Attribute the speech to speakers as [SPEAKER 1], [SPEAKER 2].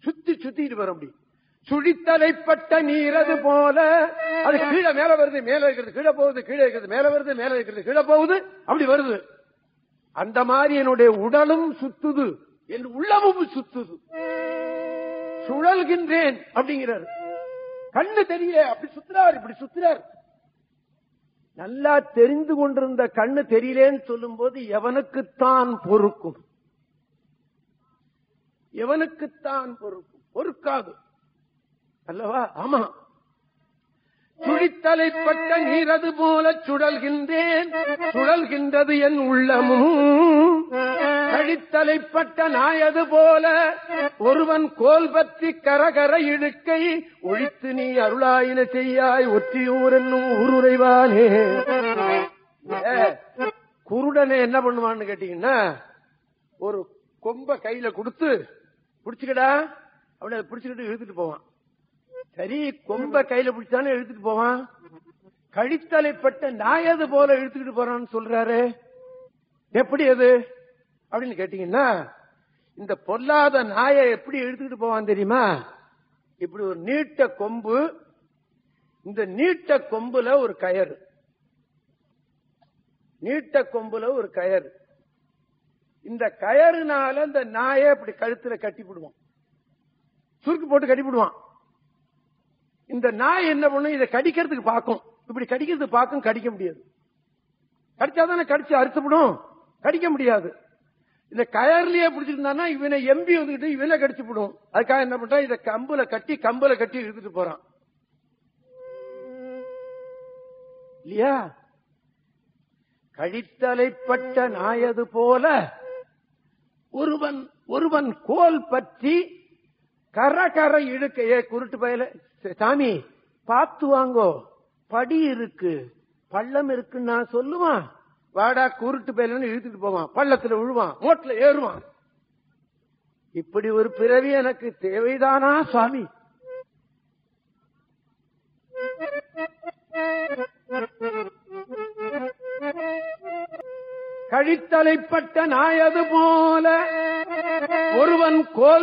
[SPEAKER 1] சுத்தி சுத்திட்டு வரும் அப்படி சுழித்தலைப்பட்ட நீரது போல அது கீழே மேல வருது மேல இருக்கிறது கீழே போகுது கீழே இருக்கிறது மேல வருது மேல இருக்கிறது கீழே போகுது அப்படி வருது அந்த மாதிரி என்னுடைய உடலும் சுத்துது என் உள்ளமும் சுத்துது சுழல்கின்றேன் அப்படிங்கிறார் கண்ணு தெரியல அப்படி சுத்துறார் இப்படி சுத்துறார் நல்லா தெரிந்து கொண்டிருந்த கண்ணு தெரியலேன்னு சொல்லும் போது எவனுக்குத்தான் பொறுக்கும் எவனுக்குத்தான் பொறுக்கும் பொறுக்காது அல்லவா ஆமா சுழித்தலைப்பட்ட நீரது போல சுழல்கின்றேன் சுழல்கின்றது என் உள்ளமும் கழித்தலைப்பட்ட நாயது போல ஒருவன் கோல் பற்றி கரகர இழுக்கை ஒழித்து நீ அருளாயின செய்யாய் ஒற்றியூர் என்னும் ஊருரைவானே ஏ, குருடனை என்ன பண்ணுவான்னு கேட்டீங்கன்னா ஒரு கொம்ப கையில கொடுத்து பிடிச்சுக்கடா அப்படி அதை பிடிச்சுக்கிட்டு இழுத்துட்டு போவான் சரி கொம்ப கையில பிடிச்சானே இழுத்துட்டு போவான் கழித்தலைப்பட்ட நாயது போல இழுத்துக்கிட்டு போறான்னு சொல்றாரு எப்படி அது அப்படின்னு கேட்டீங்கன்னா இந்த பொல்லாத நாயை எப்படி இழுத்துக்கிட்டு போவான் தெரியுமா இப்படி ஒரு நீட்ட கொம்பு இந்த நீட்ட கொம்புல ஒரு கயறு நீட்ட கொம்புல ஒரு கயறு இந்த கயறுனால இந்த நாயை இப்படி கழுத்துல கட்டிவிடுவான் சுருக்கு போட்டு கட்டிவிடுவான் இந்த நாய் என்ன பண்ணும் இதை கடிக்கிறதுக்கு பார்க்கும் இப்படி கடிக்கிறதுக்கு பார்க்கும் கடிக்க முடியாது கடிச்சாதானே கடிச்சு அறுத்துவிடும் கடிக்க முடியாது இந்த கயர்லயே பிடிச்சிருந்தானா இவனை எம்பி வந்துகிட்டு இவனை கடிச்சு விடும் அதுக்காக என்ன பண்றான் இதை கம்புல கட்டி கம்புல கட்டி இழுத்துட்டு போறான் இல்லையா கழித்தலைப்பட்ட நாயது போல ஒருவன் ஒருவன் கோல் பற்றி கர கர இழுக்கையே குருட்டு பயல சாமி பார்த்து வாங்கோ படி இருக்கு பள்ளம் இருக்குன்னு நான் சொல்லுவான் வாடா குருட்டு பயலன்னு இழுத்துட்டு போவான் பள்ளத்துல விழுவான் மோட்ல ஏறுவான் இப்படி ஒரு பிறவி எனக்கு தேவைதானா சுவாமி கழித்தலைப்பட்ட நாயது போல ஒருவன் கோல்